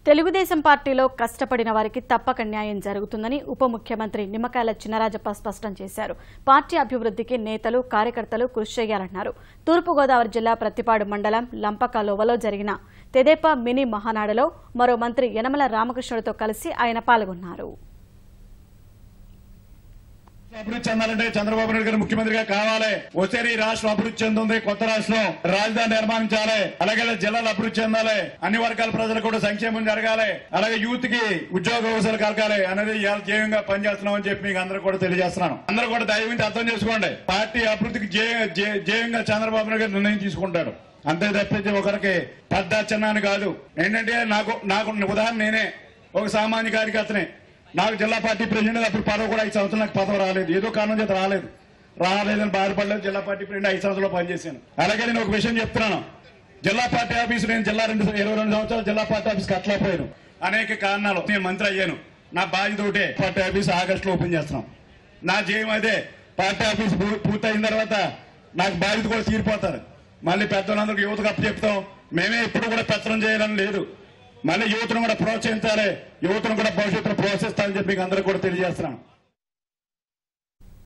తెలుగుదేశం పార్టీలో కష్టపడిన వారికి తప్పక న్యాయం జరుగుతుందని ఉప ముఖ్యమంత్రి నిమ్మకాయల చినరాజప్ప స్పష్టం చేశారు పార్టీ అభివృద్ధికి నేతలు కార్యకర్తలు కృషి చేయాలన్నారు తూర్పుగోదావరి జిల్లా ప్రతిపాడు మండలం లంపకలోవలో జరిగిన తెదేపా మినీ మహానాడులో మరో మంత్రి యనమల రామకృష్ణుడితో కలిసి ఆయన పాల్గొన్నారు అభివృద్ధి చెందాలంటే చంద్రబాబు నాయుడు గారు ముఖ్యమంత్రిగా కావాలి వస్తే ఈ రాష్ట్రం అభివృద్ధి చెందుంది కొత్త రాష్ట్రం రాజధాని నిర్మాణించాలి అలాగే జిల్లాలు అభివృద్ధి చెందాలి అన్ని వర్గాల ప్రజలకు కూడా సంక్షేమం జరగాలి అలాగే యూత్ కి ఉద్యోగ అవసరాలు కలగాలి అనేది ఇవాళ ధ్యేయంగా పనిచేస్తున్నాం అని చెప్పి మీకు అందరూ కూడా తెలియజేస్తున్నాను అందరూ కూడా దయవించి అర్థం చేసుకోండి పార్టీ అభివృద్ధికి ధ్యేయ- ధ్యేయ- ధ్యేయంగా చంద్రబాబు నాయుడు గారు నిర్ణయం తీసుకుంటాడు అంతే తప్పించి ఒకరికి పెద్ద చిన్న అని కాదు ఏంటంటే నాకు నాకు ఉదాహరణ నేనే ఒక సామాన్య కార్యకర్తనే నాకు జిల్లా పార్టీ ప్రెసిడెంట్ అప్పుడు పదవి కూడా ఐదు సంవత్సరాలు నాకు పదవి రాలేదు ఏదో కారణం చేత రాలేదు రాలేదని బాధపడలేదు జిల్లా పార్టీ ప్రెసిడెంట్ ఐదు సంవత్సరాలు పనిచేశాను అలాగే నేను ఒక విషయం చెప్తున్నాను జిల్లా పార్టీ ఆఫీసు నేను జిల్లా రెండు ఇరవై రెండు సంవత్సరాలు జిల్లా పార్టీ ఆఫీస్ కట్టలేకపోయాను అనేక కారణాలు నేను మంత్రి అయ్యాను నా బాధ్యత ఒకటే పార్టీ ఆఫీస్ ఆగస్టులో ఓపెన్ చేస్తున్నాం నా జయం అదే పార్టీ ఆఫీస్ పూ- పూర్తయిన తర్వాత నాకు బాధ్యత కూడా తీరిపోతారు మళ్ళీ పెద్దలందరికీ యువతకు అప్పు చెప్తాం మేమే ఇప్పుడు కూడా పెత్తనం చేయాలని లేదు మళ్ళీ యువతను కూడా ప్రోత్సహించాలి యువతను కూడా భవిష్యత్తులో ప్రోత్సహిస్తానని చెప్పి మీకు అందరూ కూడా తెలియజేస్తున్నాను